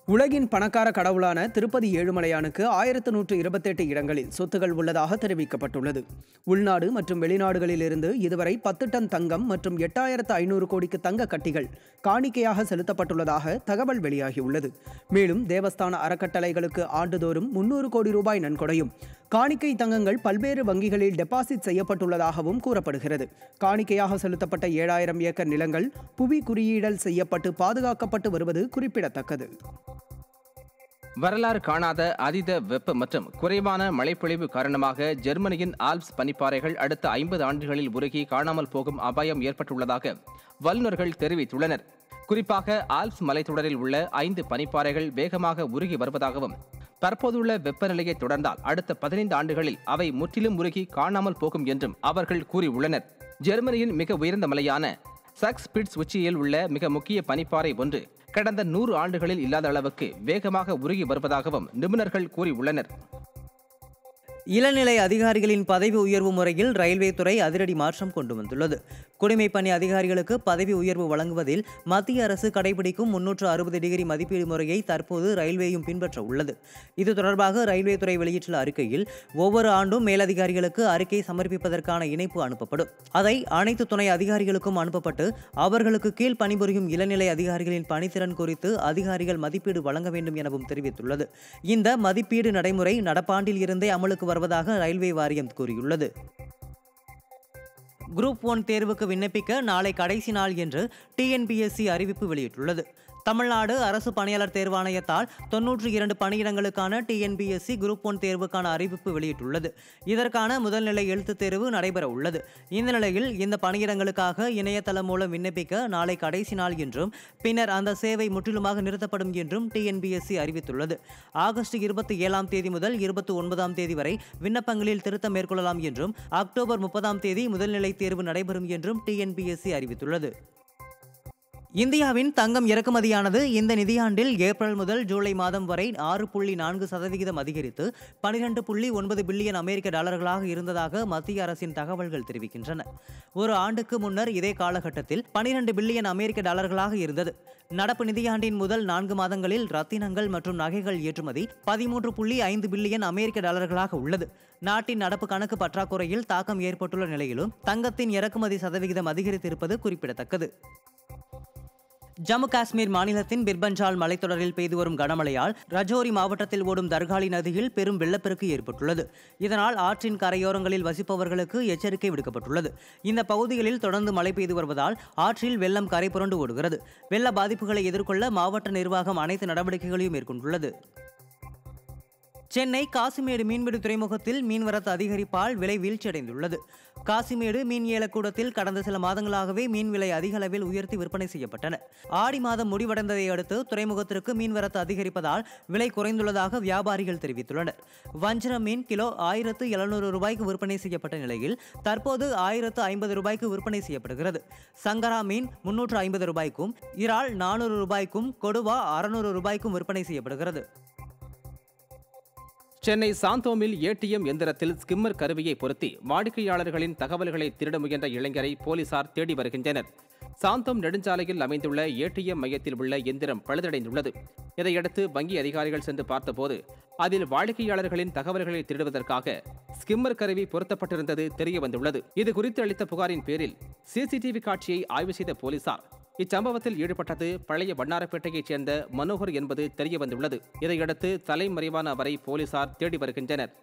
உலகின் பணக்கார கடவுளான திருப்பதி ஏழுமலையானுக்கு ஆயிரத்து நூற்று இருபத்தெட்டு இடங்களில் சொத்துகள் உள்ளதாக தெரிவிக்கப்பட்டுள்ளது உள்நாடு மற்றும் வெளிநாடுகளிலிருந்து இதுவரை பத்து டன் தங்கம் மற்றும் எட்டாயிரத்து ஐநூறு கோடிக்கு தங்க கட்டிகள் காணிக்கையாக செலுத்தப்பட்டுள்ளதாக தகவல் வெளியாகியுள்ளது மேலும் தேவஸ்தான அறக்கட்டளைகளுக்கு ஆண்டுதோறும் முன்னூறு கோடி ரூபாய் நன்கொடையும் காணிக்கை தங்கங்கள் பல்வேறு வங்கிகளில் டெபாசிட் செய்யப்பட்டுள்ளதாகவும் கூறப்படுகிறது காணிக்கையாக செலுத்தப்பட்ட ஏழாயிரம் ஏக்கர் நிலங்கள் புவி குறியீடல் செய்யப்பட்டு பாதுகாக்கப்பட்டு வருவது குறிப்பிடத்தக்கது வரலாறு காணாத அதீத வெப்ப மற்றும் குறைவான மழைப்பொழிவு காரணமாக ஜெர்மனியின் ஆல்ப்ஸ் பனிப்பாறைகள் அடுத்த ஐம்பது ஆண்டுகளில் உருகி காணாமல் போகும் அபாயம் ஏற்பட்டுள்ளதாக வல்லுநர்கள் தெரிவித்துள்ளனர் குறிப்பாக ஆல்ப்ஸ் மலைத்தொடரில் உள்ள ஐந்து பனிப்பாறைகள் வேகமாக உருகி வருவதாகவும் தற்போதுள்ள வெப்பநிலையை தொடர்ந்தால் அடுத்த பதினைந்து ஆண்டுகளில் அவை முற்றிலும் உருகி காணாமல் போகும் என்றும் அவர்கள் கூறியுள்ளனர் ஜெர்மனியின் மிக உயர்ந்த மலையான சக்ஸ் பிட்ஸ் உச்சியில் உள்ள மிக முக்கிய பனிப்பாறை ஒன்று கடந்த நூறு ஆண்டுகளில் இல்லாத அளவுக்கு வேகமாக உருகி வருவதாகவும் நிபுணர்கள் கூறியுள்ளனர் இளநிலை அதிகாரிகளின் பதவி உயர்வு முறையில் ரயில்வே துறை அதிரடி மாற்றம் கொண்டு வந்துள்ளது குடிமைப் பணி அதிகாரிகளுக்கு பதவி உயர்வு வழங்குவதில் மத்திய அரசு கடைபிடிக்கும் முன்னூற்று அறுபது டிகிரி மதிப்பீடு முறையை தற்போது ரயில்வேயும் பின்பற்ற உள்ளது இது தொடர்பாக ரயில்வே துறை வெளியிட்டுள்ள அறிக்கையில் ஒவ்வொரு ஆண்டும் மேலதிகாரிகளுக்கு அறிக்கை சமர்ப்பிப்பதற்கான இணைப்பு அனுப்பப்படும் அதை அனைத்து துணை அதிகாரிகளுக்கும் அனுப்பப்பட்டு அவர்களுக்கு கீழ் பணிபுரியும் இளநிலை அதிகாரிகளின் பணித்திறன் குறித்து அதிகாரிகள் மதிப்பீடு வழங்க வேண்டும் எனவும் தெரிவித்துள்ளது இந்த மதிப்பீடு நடைமுறை நடப்பாண்டில் இருந்தே அமலுக்கு வருவதாக ரயில்வே வாரியம் கூறியுள்ளது குரூப் ஒன் தேர்வுக்கு விண்ணப்பிக்க நாளை கடைசி நாள் என்று டிஎன்பிஎஸ்சி அறிவிப்பு வெளியிட்டுள்ளது தமிழ்நாடு அரசு பணியாளர் தேர்வாணையத்தால் தொன்னூற்றி இரண்டு பணியிடங்களுக்கான டிஎன்பிஎஸ்சி குரூப் ஒன் தேர்வுக்கான அறிவிப்பு வெளியிட்டுள்ளது இதற்கான முதல்நிலை எழுத்துத் தேர்வு நடைபெற உள்ளது இந்த நிலையில் இந்த பணியிடங்களுக்காக இணையதளம் மூலம் விண்ணப்பிக்க நாளை கடைசி நாள் என்றும் பின்னர் அந்த சேவை முற்றிலுமாக நிறுத்தப்படும் என்றும் டிஎன்பிஎஸ்சி அறிவித்துள்ளது ஆகஸ்ட் இருபத்தி ஏழாம் தேதி முதல் இருபத்தி ஒன்பதாம் தேதி வரை விண்ணப்பங்களில் திருத்தம் மேற்கொள்ளலாம் என்றும் அக்டோபர் முப்பதாம் தேதி முதல்நிலை தேர்வு நடைபெறும் என்றும் டிஎன்பிஎஸ்சி அறிவித்துள்ளது இந்தியாவின் தங்கம் இறக்குமதியானது இந்த நிதியாண்டில் ஏப்ரல் முதல் ஜூலை மாதம் வரை ஆறு புள்ளி நான்கு சதவிகிதம் அதிகரித்து பனிரெண்டு புள்ளி ஒன்பது பில்லியன் அமெரிக்க டாலர்களாக இருந்ததாக மத்திய அரசின் தகவல்கள் தெரிவிக்கின்றன ஒரு ஆண்டுக்கு முன்னர் இதே காலகட்டத்தில் பனிரெண்டு பில்லியன் அமெரிக்க டாலர்களாக இருந்தது நடப்பு நிதியாண்டின் முதல் நான்கு மாதங்களில் ரத்தினங்கள் மற்றும் நகைகள் ஏற்றுமதி பதிமூன்று புள்ளி ஐந்து பில்லியன் அமெரிக்க டாலர்களாக உள்ளது நாட்டின் நடப்பு கணக்கு பற்றாக்குறையில் தாக்கம் ஏற்பட்டுள்ள நிலையிலும் தங்கத்தின் இறக்குமதி சதவிகிதம் அதிகரித்திருப்பது குறிப்பிடத்தக்கது ஜம்மு காஷ்மீர் மாநிலத்தின் பிர்பஞ்சால் மலைத்தொடரில் பெய்து வரும் கனமழையால் ரஜோரி மாவட்டத்தில் ஓடும் தர்காலி நதியில் பெரும் வெள்ளப்பெருக்கு ஏற்பட்டுள்ளது இதனால் ஆற்றின் கரையோரங்களில் வசிப்பவர்களுக்கு எச்சரிக்கை விடுக்கப்பட்டுள்ளது இந்த பகுதிகளில் தொடர்ந்து மழை பெய்து வருவதால் ஆற்றில் வெள்ளம் கரை புரண்டு ஓடுகிறது வெள்ள பாதிப்புகளை எதிர்கொள்ள மாவட்ட நிர்வாகம் அனைத்து நடவடிக்கைகளையும் மேற்கொண்டுள்ளது சென்னை காசிமேடு மீன்பிடி துறைமுகத்தில் மீன்வரத்து அதிகரிப்பால் விலை வீழ்ச்சியடைந்துள்ளது காசிமேடு மீன் ஏலக்கூடத்தில் கடந்த சில மாதங்களாகவே மீன் விலை அதிக அளவில் உயர்த்தி விற்பனை செய்யப்பட்டன ஆடி மாதம் முடிவடைந்ததை அடுத்து துறைமுகத்திற்கு மீன்வரத்து அதிகரிப்பதால் விலை குறைந்துள்ளதாக வியாபாரிகள் தெரிவித்துள்ளனர் வஞ்சர மீன் கிலோ ஆயிரத்து எழுநூறு ரூபாய்க்கு விற்பனை செய்யப்பட்ட நிலையில் தற்போது ஆயிரத்து ஐம்பது ரூபாய்க்கு விற்பனை செய்யப்படுகிறது சங்கரா மீன் முன்னூற்று ஐம்பது ரூபாய்க்கும் இறால் நானூறு ரூபாய்க்கும் கொடுவா அறுநூறு ரூபாய்க்கும் விற்பனை செய்யப்படுகிறது சென்னை சாந்தோமில் ஏடிஎம் எந்திரத்தில் ஸ்கிம்மர் கருவியை பொருத்தி வாடிக்கையாளர்களின் தகவல்களை திருட முயன்ற இளைஞரை போலீசார் தேடி வருகின்றனர் சாந்தோம் நெடுஞ்சாலையில் அமைந்துள்ள ஏடிஎம் மையத்தில் உள்ள எந்திரம் பழுதடைந்துள்ளது இதையடுத்து வங்கி அதிகாரிகள் சென்று பார்த்தபோது அதில் வாடிக்கையாளர்களின் தகவல்களை திருடுவதற்காக ஸ்கிம்மர் கருவி பொருத்தப்பட்டிருந்தது தெரிய வந்துள்ளது இது குறித்து அளித்த புகாரின் பேரில் சிசிடிவி காட்சியை ஆய்வு செய்த போலீசார் இச்சம்பவத்தில் ஈடுபட்டது பழைய வண்ணாரப்பேட்டையைச் சேர்ந்த மனோகர் என்பது தெரிய வந்துள்ளது இதையடுத்து தலைமறைவான அவரை போலீசார் தேடி வருகின்றனர்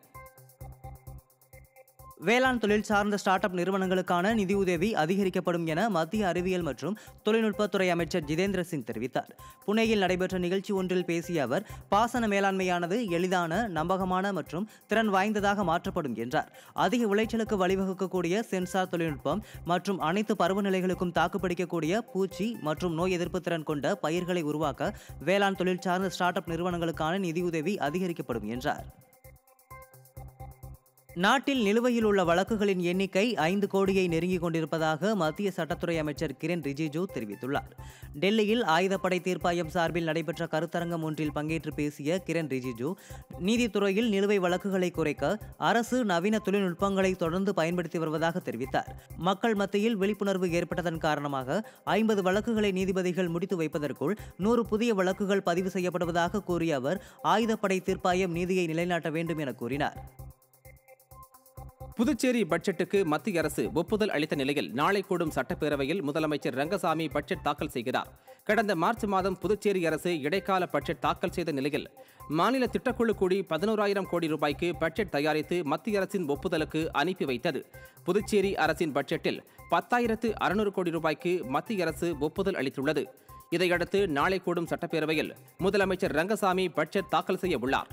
வேளாண் தொழில் சார்ந்த ஸ்டார்ட் அப் நிறுவனங்களுக்கான நிதியுதவி அதிகரிக்கப்படும் என மத்திய அறிவியல் மற்றும் தொழில்நுட்பத்துறை அமைச்சர் ஜிதேந்திர சிங் தெரிவித்தார் புனேயில் நடைபெற்ற நிகழ்ச்சி ஒன்றில் பேசிய அவர் பாசன மேலாண்மையானது எளிதான நம்பகமான மற்றும் திறன் வாய்ந்ததாக மாற்றப்படும் என்றார் அதிக விளைச்சலுக்கு வழிவகுக்கக்கூடிய சென்சார் தொழில்நுட்பம் மற்றும் அனைத்து பருவநிலைகளுக்கும் தாக்குப்பிடிக்கக்கூடிய பூச்சி மற்றும் நோய் எதிர்ப்பு திறன் கொண்ட பயிர்களை உருவாக்க வேளாண் தொழில் சார்ந்த ஸ்டார்ட் அப் நிறுவனங்களுக்கான நிதியுதவி அதிகரிக்கப்படும் என்றார் நாட்டில் நிலுவையில் உள்ள வழக்குகளின் எண்ணிக்கை ஐந்து கோடியை நெருங்கிக் கொண்டிருப்பதாக மத்திய சட்டத்துறை அமைச்சர் கிரண் ரிஜிஜு தெரிவித்துள்ளார் டெல்லியில் ஆயுதப்படை தீர்ப்பாயம் சார்பில் நடைபெற்ற கருத்தரங்கம் ஒன்றில் பங்கேற்று பேசிய கிரண் ரிஜிஜு நீதித்துறையில் நிலுவை வழக்குகளை குறைக்க அரசு நவீன தொழில்நுட்பங்களை தொடர்ந்து பயன்படுத்தி வருவதாக தெரிவித்தார் மக்கள் மத்தியில் விழிப்புணர்வு ஏற்பட்டதன் காரணமாக ஐம்பது வழக்குகளை நீதிபதிகள் முடித்து வைப்பதற்குள் நூறு புதிய வழக்குகள் பதிவு செய்யப்படுவதாக கூறிய அவர் ஆயுதப்படை தீர்ப்பாயம் நீதியை நிலைநாட்ட வேண்டும் என கூறினார் புதுச்சேரி பட்ஜெட்டுக்கு மத்திய அரசு ஒப்புதல் அளித்த நிலையில் நாளை கூடும் சட்டப்பேரவையில் முதலமைச்சர் ரங்கசாமி பட்ஜெட் தாக்கல் செய்கிறார் கடந்த மார்ச் மாதம் புதுச்சேரி அரசு இடைக்கால பட்ஜெட் தாக்கல் செய்த நிலையில் மாநில திட்டக்குழு கூடி பதினோராயிரம் கோடி ரூபாய்க்கு பட்ஜெட் தயாரித்து மத்திய அரசின் ஒப்புதலுக்கு அனுப்பி வைத்தது புதுச்சேரி அரசின் பட்ஜெட்டில் பத்தாயிரத்து அறுநூறு கோடி ரூபாய்க்கு மத்திய அரசு ஒப்புதல் அளித்துள்ளது இதையடுத்து நாளை கூடும் சட்டப்பேரவையில் முதலமைச்சர் ரங்கசாமி பட்ஜெட் தாக்கல் செய்ய உள்ளார்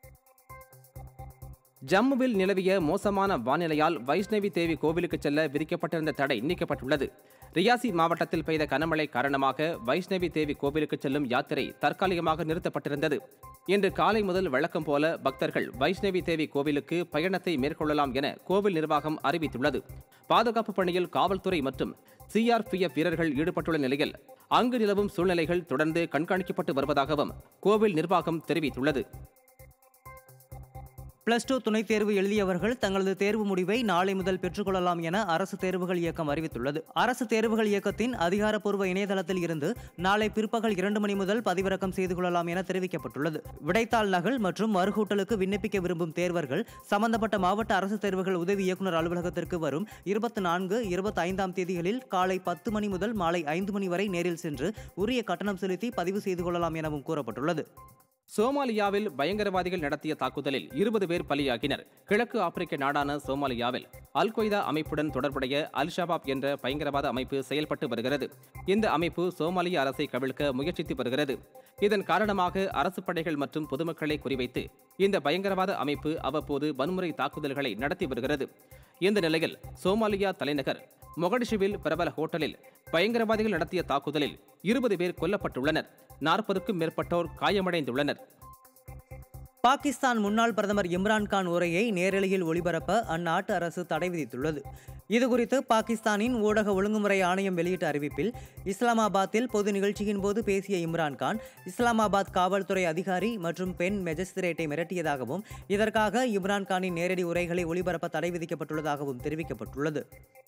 ஜம்முவில் நிலவிய மோசமான வானிலையால் வைஷ்ணவி தேவி கோவிலுக்கு செல்ல விதிக்கப்பட்டிருந்த தடை நீக்கப்பட்டுள்ளது ரியாசி மாவட்டத்தில் பெய்த கனமழை காரணமாக வைஷ்ணவி தேவி கோவிலுக்கு செல்லும் யாத்திரை தற்காலிகமாக நிறுத்தப்பட்டிருந்தது இன்று காலை முதல் வழக்கம் போல பக்தர்கள் வைஷ்ணவி தேவி கோவிலுக்கு பயணத்தை மேற்கொள்ளலாம் என கோவில் நிர்வாகம் அறிவித்துள்ளது பாதுகாப்பு பணியில் காவல்துறை மற்றும் சிஆர்பிஎஃப் வீரர்கள் ஈடுபட்டுள்ள நிலையில் அங்கு நிலவும் சூழ்நிலைகள் தொடர்ந்து கண்காணிக்கப்பட்டு வருவதாகவும் கோவில் நிர்வாகம் தெரிவித்துள்ளது பிளஸ் டூ துணைத் தேர்வு எழுதியவர்கள் தங்களது தேர்வு முடிவை நாளை முதல் பெற்றுக்கொள்ளலாம் என அரசு தேர்வுகள் இயக்கம் அறிவித்துள்ளது அரசு தேர்வுகள் இயக்கத்தின் அதிகாரப்பூர்வ இணையதளத்தில் இருந்து நாளை பிற்பகல் இரண்டு மணி முதல் பதிவிறக்கம் செய்து கொள்ளலாம் என தெரிவிக்கப்பட்டுள்ளது விடைத்தாள் நகல் மற்றும் மறுகூட்டலுக்கு விண்ணப்பிக்க விரும்பும் தேர்வர்கள் சம்பந்தப்பட்ட மாவட்ட அரசு தேர்வுகள் உதவி இயக்குநர் அலுவலகத்திற்கு வரும் இருபத்தி நான்கு இருபத்தி ஐந்தாம் தேதிகளில் காலை பத்து மணி முதல் மாலை ஐந்து மணி வரை நேரில் சென்று உரிய கட்டணம் செலுத்தி பதிவு செய்து கொள்ளலாம் எனவும் கூறப்பட்டுள்ளது சோமாலியாவில் பயங்கரவாதிகள் நடத்திய தாக்குதலில் இருபது பேர் பலியாகினர் கிழக்கு ஆப்பிரிக்க நாடான சோமாலியாவில் அல் கொய்தா அமைப்புடன் தொடர்புடைய அல் ஷபாப் என்ற பயங்கரவாத அமைப்பு செயல்பட்டு வருகிறது இந்த அமைப்பு சோமாலிய அரசை கவிழ்க்க முயற்சித்து வருகிறது இதன் காரணமாக அரசு படைகள் மற்றும் பொதுமக்களை குறிவைத்து இந்த பயங்கரவாத அமைப்பு அவ்வப்போது வன்முறை தாக்குதல்களை நடத்தி வருகிறது இந்த நிலையில் சோமாலியா தலைநகர் மொகடிஷுவில் பிரபல ஹோட்டலில் பயங்கரவாதிகள் நடத்திய தாக்குதலில் இருபது பேர் கொல்லப்பட்டுள்ளனர் நாற்பதுக்கும் மேற்பட்டோர் காயமடைந்துள்ளனர் பாகிஸ்தான் முன்னாள் பிரதமர் இம்ரான்கான் உரையை நேரலையில் ஒளிபரப்ப அந்நாட்டு அரசு தடை விதித்துள்ளது இதுகுறித்து பாகிஸ்தானின் ஊடக ஒழுங்குமுறை ஆணையம் வெளியிட்ட அறிவிப்பில் இஸ்லாமாபாத்தில் பொது நிகழ்ச்சியின் போது பேசிய இம்ரான்கான் இஸ்லாமாபாத் காவல்துறை அதிகாரி மற்றும் பெண் மெஜிஸ்திரேட்டை மிரட்டியதாகவும் இதற்காக இம்ரான்கானின் நேரடி உரைகளை ஒளிபரப்ப தடை விதிக்கப்பட்டுள்ளதாகவும் தெரிவிக்கப்பட்டுள்ளது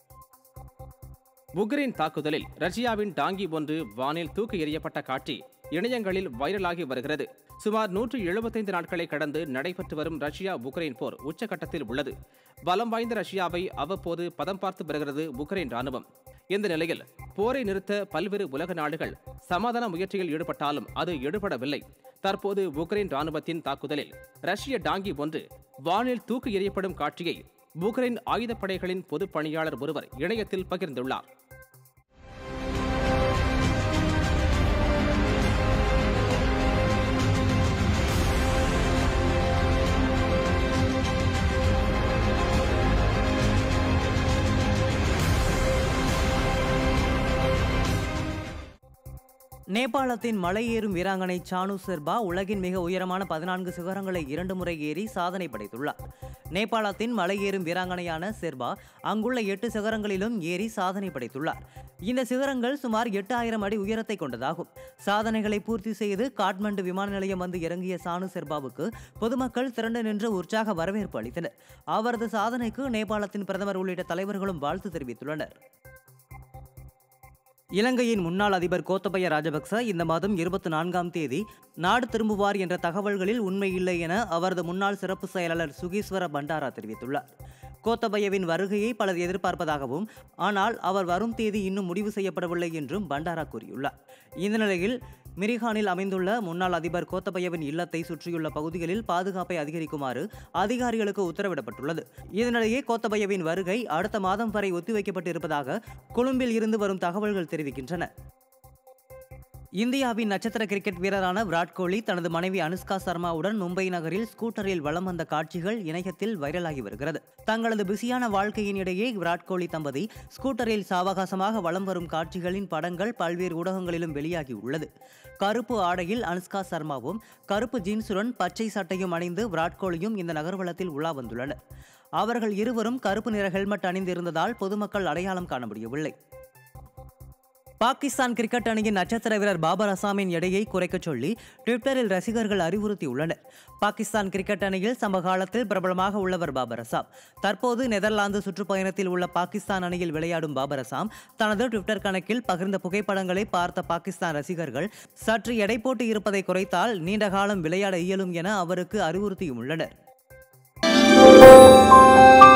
உக்ரைன் தாக்குதலில் ரஷ்யாவின் டாங்கி ஒன்று வானில் தூக்கி எறியப்பட்ட காட்சி இணையங்களில் வைரலாகி வருகிறது சுமார் நூற்று எழுபத்தைந்து நாட்களை கடந்து நடைபெற்று வரும் ரஷ்யா உக்ரைன் போர் உச்சகட்டத்தில் உள்ளது பலம் வாய்ந்த ரஷ்யாவை அவ்வப்போது பதம் பார்த்து வருகிறது உக்ரைன் ராணுவம் இந்த நிலையில் போரை நிறுத்த பல்வேறு உலக நாடுகள் சமாதான முயற்சியில் ஈடுபட்டாலும் அது எடுபடவில்லை தற்போது உக்ரைன் ராணுவத்தின் தாக்குதலில் ரஷ்ய டாங்கி ஒன்று வானில் தூக்கி எறியப்படும் காட்சியை உக்ரைன் ஆயுதப்படைகளின் பொதுப் பணியாளர் ஒருவர் இணையத்தில் பகிர்ந்துள்ளார் நேபாளத்தின் மலை ஏறும் வீராங்கனை சானு செர்பா உலகின் மிக உயரமான பதினான்கு சிகரங்களை இரண்டு முறை ஏறி சாதனை படைத்துள்ளார் நேபாளத்தின் மலை ஏறும் வீராங்கனையான செர்பா அங்குள்ள எட்டு சிகரங்களிலும் ஏறி சாதனை படைத்துள்ளார் இந்த சிகரங்கள் சுமார் எட்டு ஆயிரம் அடி உயரத்தை கொண்டதாகும் சாதனைகளை பூர்த்தி செய்து காட்மண்டு விமான நிலையம் வந்து இறங்கிய சானு செர்பாவுக்கு பொதுமக்கள் திரண்டு நின்று உற்சாக வரவேற்பு அளித்தனர் அவரது சாதனைக்கு நேபாளத்தின் பிரதமர் உள்ளிட்ட தலைவர்களும் வாழ்த்து தெரிவித்துள்ளனர் இலங்கையின் முன்னாள் அதிபர் கோத்தபய ராஜபக்ச இந்த மாதம் இருபத்தி நான்காம் தேதி நாடு திரும்புவார் என்ற தகவல்களில் உண்மையில்லை என அவரது முன்னாள் சிறப்பு செயலாளர் சுகீஸ்வர பண்டாரா தெரிவித்துள்ளார் கோத்தபயவின் வருகையை பலர் எதிர்பார்ப்பதாகவும் ஆனால் அவர் வரும் தேதி இன்னும் முடிவு செய்யப்படவில்லை என்றும் பண்டாரா கூறியுள்ளார் இந்த நிலையில் மிரிகானில் அமைந்துள்ள முன்னாள் அதிபர் கோத்தபயவின் இல்லத்தை சுற்றியுள்ள பகுதிகளில் பாதுகாப்பை அதிகரிக்குமாறு அதிகாரிகளுக்கு உத்தரவிடப்பட்டுள்ளது இதனிடையே கோத்தபயவின் வருகை அடுத்த மாதம் வரை ஒத்திவைக்கப்பட்டு இருப்பதாக கொழும்பில் இருந்து வரும் தகவல்கள் தெரிவிக்கின்றன இந்தியாவின் நட்சத்திர கிரிக்கெட் வீரரான விராட் கோலி தனது மனைவி அனுஷ்கா சர்மாவுடன் மும்பை நகரில் ஸ்கூட்டரில் வலம் வந்த காட்சிகள் இணையத்தில் வைரலாகி வருகிறது தங்களது பிஸியான வாழ்க்கையின் இடையே விராட் கோலி தம்பதி ஸ்கூட்டரில் சாவகாசமாக வலம் வரும் காட்சிகளின் படங்கள் பல்வேறு ஊடகங்களிலும் வெளியாகி உள்ளது கருப்பு ஆடையில் அனுஷ்கா சர்மாவும் கருப்பு ஜீன்ஸுடன் பச்சை சட்டையும் அணிந்து விராட் கோலியும் இந்த நகர்வலத்தில் உலா வந்துள்ளனர் அவர்கள் இருவரும் கருப்பு நிற ஹெல்மெட் அணிந்திருந்ததால் பொதுமக்கள் அடையாளம் காண முடியவில்லை பாகிஸ்தான் கிரிக்கெட் அணியின் நட்சத்திர வீரர் பாபர் அசாமின் எடையை குறைக்கச் சொல்லி ட்விட்டரில் ரசிகர்கள் அறிவுறுத்தியுள்ளனர் பாகிஸ்தான் கிரிக்கெட் அணியில் சமகாலத்தில் பிரபலமாக உள்ளவர் பாபர் அசாம் தற்போது நெதர்லாந்து சுற்றுப்பயணத்தில் உள்ள பாகிஸ்தான் அணியில் விளையாடும் பாபர் அசாம் தனது ட்விட்டர் கணக்கில் பகிர்ந்த புகைப்படங்களை பார்த்த பாகிஸ்தான் ரசிகர்கள் சற்று எடை போட்டு இருப்பதை குறைத்தால் நீண்ட காலம் விளையாட இயலும் என அவருக்கு அறிவுறுத்தியும் உள்ளனர்